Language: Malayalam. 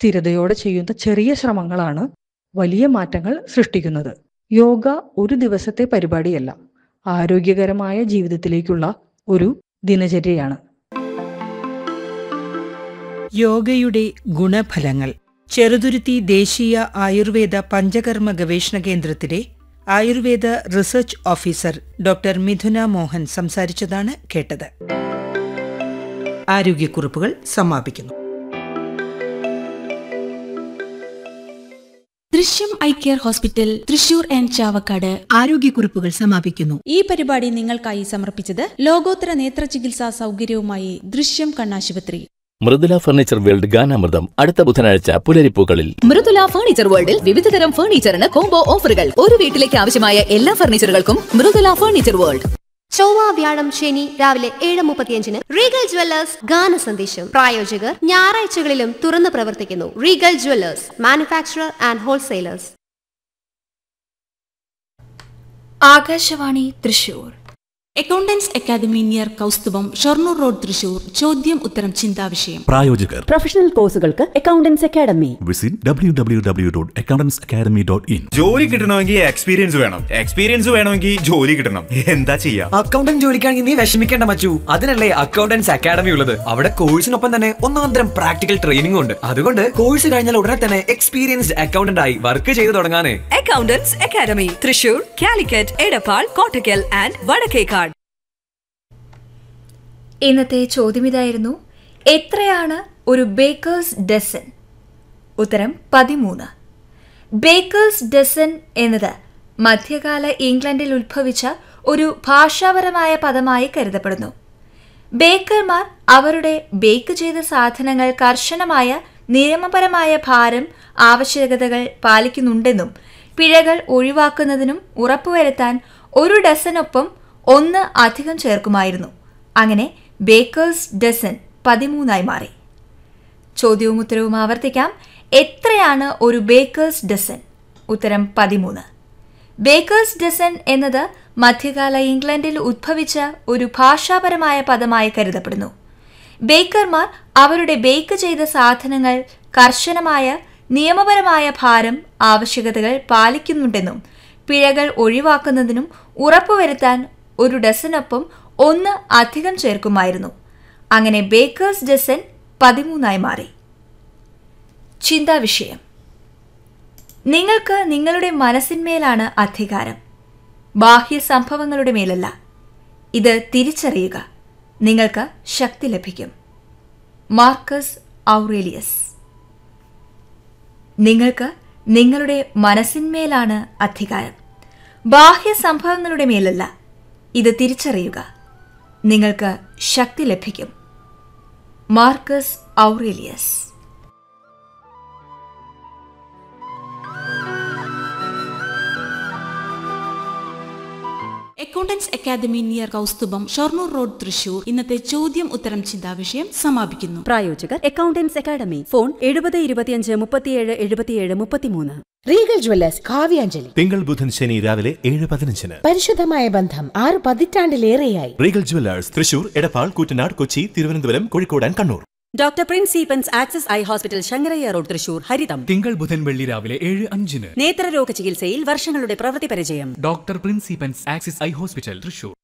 സ്ഥിരതയോടെ ചെയ്യുന്ന ചെറിയ ശ്രമങ്ങളാണ് വലിയ മാറ്റങ്ങൾ സൃഷ്ടിക്കുന്നത് യോഗ ഒരു ദിവസത്തെ പരിപാടിയല്ല ആരോഗ്യകരമായ ജീവിതത്തിലേക്കുള്ള ഒരു ദിനചര്യയാണ് യോഗയുടെ ഗുണഫലങ്ങൾ ചെറുതുരുത്തി ദേശീയ ആയുർവേദ പഞ്ചകർമ്മ ഗവേഷണ കേന്ദ്രത്തിലെ Ayurveda research officer doctor Mithuna Mohan സംസാരിച്ചതാണ് കേട്ടത് ആരോഗ്യക്കുറിപ്പുകൾ സമാപിക്കുന്നു Drishyam eye care hospital Thrissur and Chavakkad ആരോഗ്യക്കുറിപ്പുകൾ സമാപിക്കുന്നു ഈ പരിപാടി നിങ്ങൾക്കായി സമർപ്പിച്ചത് ലോകോത്തര നേത്ര ചികിത്സാ സൗകര്യവുമായി ദൃശ്യം കണ്ണാശുപത്രി മൃദുല ഫർണിച്ചർ വേൾഡ് ഗാനാമൃതം അടുത്ത ബുധനാഴ്ച പുലരിപ്പൂക്കളിൽ മൃദുല ഫർണിച്ചർ വേൾഡിൽ വിവിധതരം ഫർണിച്ചറിന് കോംബോ ഓഫറുകൾ ഒരു വീട്ടിലേക്ക് ആവശ്യമായ എല്ലാ ഫർണിച്ചറുകൾക്കും മൃദുല ഫർണിച്ചർ വേൾഡ് ചൊവ്വ വ്യാഴം ശനി രാവിലെ ഏഴ് മുപ്പത്തിയഞ്ചിന് റീഗൽ ജ്വല്ലേഴ്സ് ഗാന സന്ദേശം പ്രായോജകർ ഞായറാഴ്ചകളിലും തുറന്നു പ്രവർത്തിക്കുന്നു regal jewellers manufacturer and wholesalers Akashvani Thrissur accountants academy near Kausthubham Shoranur road Thrissur ചോദ്യം ഉത്തരം ചിന്താവിഷയം പ്രായോജകർ പ്രൊഫഷണൽ കോഴ്സുകൾക്ക് accountants academy visit W W W dot accountants academy dot in ജോലി കിട്ടണമെങ്കിൽ എക്സ്പീരിയൻസ് വേണം എക്സ്പീരിയൻസ് വേണമെങ്കിൽ ജോലി കിട്ടണം എന്താ ചെയ്യാ അക്കൗണ്ടന്റ് ജോലിക്കാണെങ്കിൽ നീ വിഷമിക്കേണ്ട മച്ചു അതിനല്ലേ അക്കൗണ്ടൻസ് അക്കാദമി ഉള്ളത് അവിടെ കോഴ്സിനൊപ്പം തന്നെ ഒന്നാം തരം പ്രാക്ടിക്കൽ ട്രെയിനിംഗ് ഉണ്ട് അതുകൊണ്ട് കോഴ്സ് കഴിഞ്ഞാൽ ഉടനെ തന്നെ എക്സ്പീരിയൻസ്ഡ് അക്കൗണ്ടന്റ് ആയി വർക്ക് ചെയ്തു തുടങ്ങാനേ accountants academy Thrissur Calicut Edappal Kottakkal and Vadakkekad ഇന്നത്തെ ചോദ്യം ഇതായിരുന്നു എത്രയാണ് ഒരു ബേക്കേഴ്സ് ഡസൻ ഉത്തരം പതിമൂന്ന് ബേക്കേഴ്സ് ഡസൻ എന്നത് മധ്യകാല ഇംഗ്ലണ്ടിൽ ഉത്ഭവിച്ച ഒരു ഭാഷാപരമായ പദമായി കരുതപ്പെടുന്നു ബേക്കർമാർ അവരുടെ ബേക്ക് ചെയ്ത സാധനങ്ങൾ കർശനമായ നിയമപരമായ ഭാരം ആവശ്യകതകൾ പാലിക്കുന്നുണ്ടെന്നും പിഴകൾ ഒഴിവാക്കുന്നതിനും ഉറപ്പുവരുത്താൻ ഒരു ഡസനൊപ്പം ഒന്ന് അധികം ചേർക്കുമായിരുന്നു അങ്ങനെ ബേക്കേഴ്സ് ഡസൻ പതിമൂന്നായി മാറി ചോദ്യവും ഉത്തരവും ആവർത്തിക്കാം എത്രയാണ് ഒരു ബേക്കേഴ്സ് ഡസൻ ഉത്തരം പതിമൂന്ന് ബേക്കേഴ്സ് ഡസൻ എന്നത് മധ്യകാല ഇംഗ്ലണ്ടിൽ ഉദ്ഭവിച്ച ഒരു ഭാഷാപരമായ പദമായി കരുതപ്പെടുന്നു ബേക്കർമാർ അവരുടെ ബേക്ക് ചെയ്ത സാധനങ്ങൾ കർശനമായ നിയമപരമായ ഭാരം ആവശ്യകതകൾ പാലിക്കുന്നുണ്ടെന്നും പിഴകൾ ഒഴിവാക്കുന്നതിനും ഉറപ്പുവരുത്താൻ ഒരു ഡസനൊപ്പം ഒന്ന് അധികം ചേർക്കുമായിരുന്നു അങ്ങനെ ബേക്കേഴ്സ് ഡസൻ പതിമൂന്നായി മാറി ചിന്താവിഷയം നിങ്ങൾക്ക് നിങ്ങളുടെ മനസ്സിന്മേലാണ് അധികാരം ബാഹ്യ സംഭവങ്ങളുടെ മേലല്ല ഇത് തിരിച്ചറിയുക നിങ്ങൾക്ക് ശക്തി ലഭിക്കും മാർക്കസ് ഔറേലിയസ് നിങ്ങൾക്ക് നിങ്ങളുടെ മനസ്സിന്മേലാണ് അധികാരം ബാഹ്യ സംഭവങ്ങളുടെ മേലല്ല ഇത് തിരിച്ചറിയുക നിങ്ങൾക്ക് ശക്തി ലഭിക്കും Marcus Aurelius accountants academy near Kausthubham Shoranur road Thrissur ഇന്നത്തെ ചോദ്യം ഉത്തരം ചിന്താവിഷയം സമാപിക്കുന്നു പ്രായോജകർ അക്കൗണ്ടൻസ് അക്കാദമി ഫോൺ എഴുപത് ഇരുപത്തിയഞ്ച് മുപ്പത്തിയേഴ് എഴുപത്തിയേഴ് മുപ്പത്തിമൂന്ന് റീഗൽ ജ്വല്ലേഴ്സ് കാവ്യാഞ്ജലി തിങ്കൾ ബുധൻ ശനി രാവിലെ ഏഴ് പതിനഞ്ചിന് പരിശുദ്ധമായ ബന്ധം ആറ് പതിറ്റാണ്ടിലേറെയായി regal jewellers Thrissur Edappal Koottanad Kochi Thiruvananthapuram Kozhikode and Kannur doctor prince സീപ്പൻസ് access eye hospital Shankarayya road Thrissur ഹരിതം തിങ്കൾ ബുധൻ വെള്ളി രാവിലെ ഏഴ് അഞ്ചിന് നേത്രരോഗ ചികിത്സയിൽ വർഷങ്ങളുടെ പ്രവൃത്തി പരിചയം ഡോക്ടർ പ്രിൻസിപ്പൻസ് ആക്സിസ് ഐ ഹോസ്പിറ്റൽ തൃശൂർ